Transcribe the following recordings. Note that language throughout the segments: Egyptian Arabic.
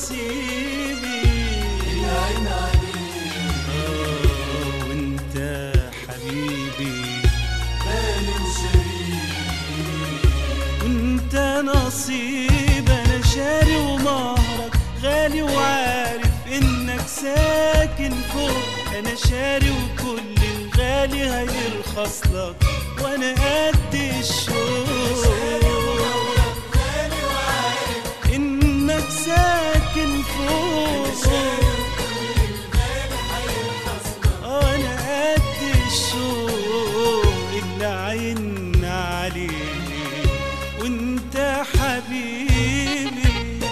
نصيبي العين عليك آه وانت حبيبي بالي وشريك وانت نصيب انا شاري ومهرك غالي وعارف انك ساكن فوق انا شاري وكل الغالي هيرخص لك وانا قد الشوق غالي وعارف انك ساكن فوق الغالي هيرخص انا قد الشوق اللي عيننا عليه وانت حبيبي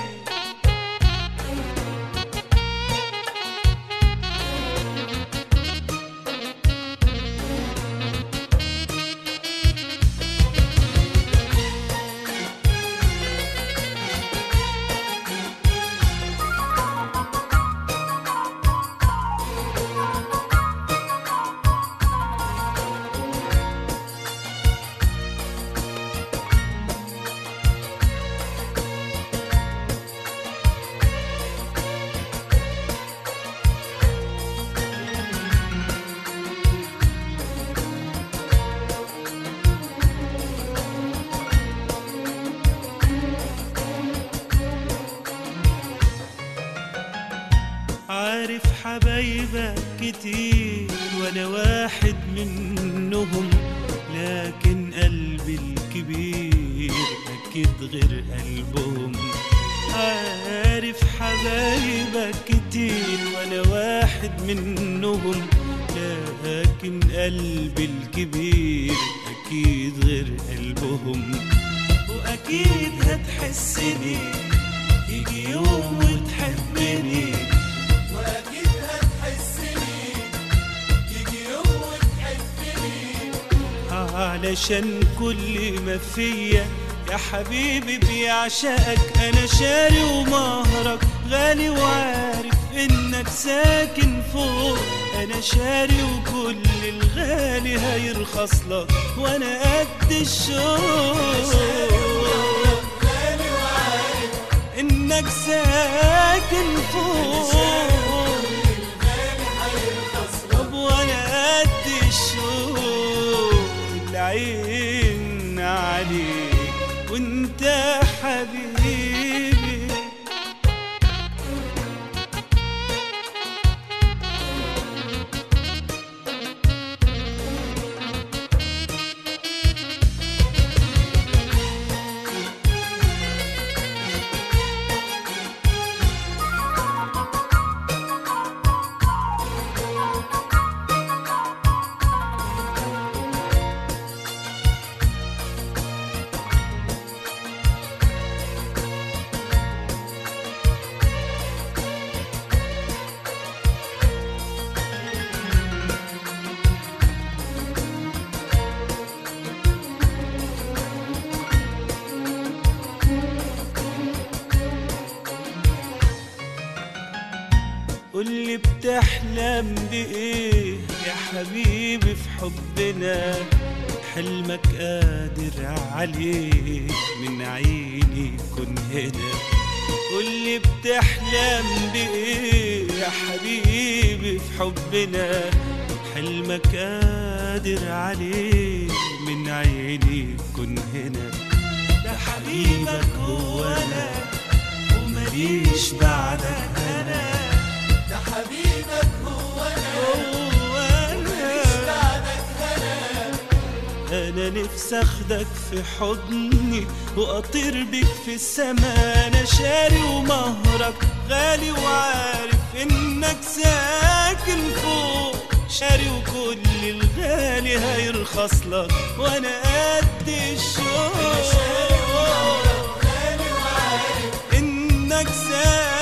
عارف حبايبك كتير وانا واحد منهم لكن قلبي الكبير اكيد غير قلبهم عارف حبايبك كتير وانا واحد منهم لكن قلبي الكبير اكيد غير قلبهم واكيد هتحسني يجي يوم وتحبني واكيد هتحسني يجي يوم وتحبني علشان كل ما فيا يا حبيبي بيعشقك انا شاري ومهرك غالي وعارف انك ساكن فوق انا شاري وكل الغالي هيرخص لك وانا قد الشوق غالي وعارف انك ساكن فوق الغالي هيرخص طب وانا قد الشوق العين عليك وانت حبيبي قولي بتحلم بإيه يا حبيبي في حبنا حلمك قادر عليه من عيني كن هنا قولي بتحلم بإيه يا حبيبي في حبنا حلمك قادر عليه من عيني كن هنا ده حبيبك هو أنا ومليش بعدك أنا ده حبيبك هو انا هو أنا بعدك انا انا نفسي اخدك في حضني واطير بيك في السما انا شاري ومهرك غالي وعارف انك ساكن فوق شاري وكل الغالي هيرخص لك وانا قد الشوق غالي وعارف انك ساكن